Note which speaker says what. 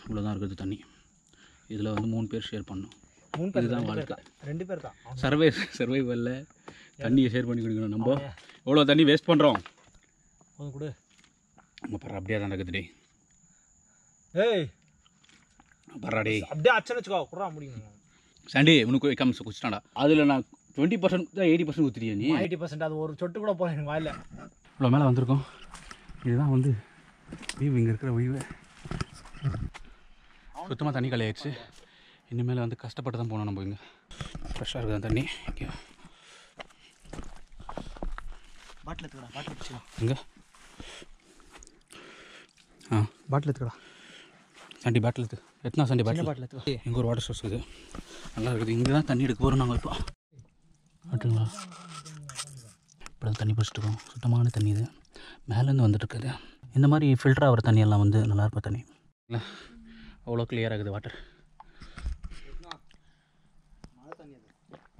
Speaker 1: இவ்வளோ தான் இருக்குது தண்ணி இதில் வந்து மூணு பேர் ஷேர் பண்ணணும்
Speaker 2: மூணு பேர்
Speaker 1: இதுதான்
Speaker 2: ரெண்டு பேர்
Speaker 1: வாழ்க்கை.
Speaker 2: தான் ரெண்டு பேர் தான் அவன்
Speaker 1: சர்வை சர்வைவலில் தண்ணியை ஷேர் பண்ணி குடிக்கணும் நம்ம எவ்வளோ தண்ணி வேஸ்ட் பண்ணுறோம்
Speaker 2: கொஞ்சம் கொடு
Speaker 1: நம்ம பர்ற அப்படியே தான் நடக்குது டேய்
Speaker 2: ஏய்
Speaker 1: பர்றா டேய்
Speaker 2: அப்படியே அச்சனை வச்சுக்கோ குறா முடியும்
Speaker 1: சண்டே உனக்கு வைக்காம குச்சிட்டான்டா அதில் நான் டுவெண்ட்டி பர்சன்ட் தான் எயிட்டி பர்சன்ட் ஊற்றிட்டியா நீ
Speaker 2: எயிட்டி பர்சன்ட் அது ஒரு சொட்டு கூட போல எனக்கு வாயில
Speaker 1: இவ்வளோ மேலே வந்திருக்கோம் இதுதான் வந்து வியூ இங்கே இருக்கிற வியூவு சுத்தமாக தண்ணி கலையாச்சு இனிமேல் வந்து கஷ்டப்பட்டு தான் போகணும் நம்ம இங்கே ஃப்ரெஷ்ஷாக இருக்குது அந்த தண்ணி இங்கே
Speaker 2: பாட்டில் எடுத்துக்கடா பாட்டில் வச்சுக்கலாம்
Speaker 1: இங்கே ஆ
Speaker 2: பாட்டில் எடுத்துக்கடா
Speaker 1: சண்டி பாட்டில் இது எத்தனா சண்டி
Speaker 2: சின்ன
Speaker 1: பாட்டில்
Speaker 2: பாட்டில் எடுத்துக்கோ
Speaker 1: இங்கே ஒரு வாட்டர் சோர்ஸ் இருக்குது நல்லா இருக்குது இங்கே தான் தண்ணி எடுக்க போகிறோம் நாங்கள் இப்போ ஆட்டுங்களா இப்போ தண்ணி பிடிச்சிட்டு இருக்கோம் சுத்தமான தண்ணி இது மேலேருந்து வந்துட்டு இருக்குது இந்த மாதிரி ஃபில்டர் ஆகிற தண்ணியெல்லாம் வந்து நல்லாயிருக்கும் தண்ணி இல்லை அவ்வளோ கிளியராக இருக்குது வாட்டர்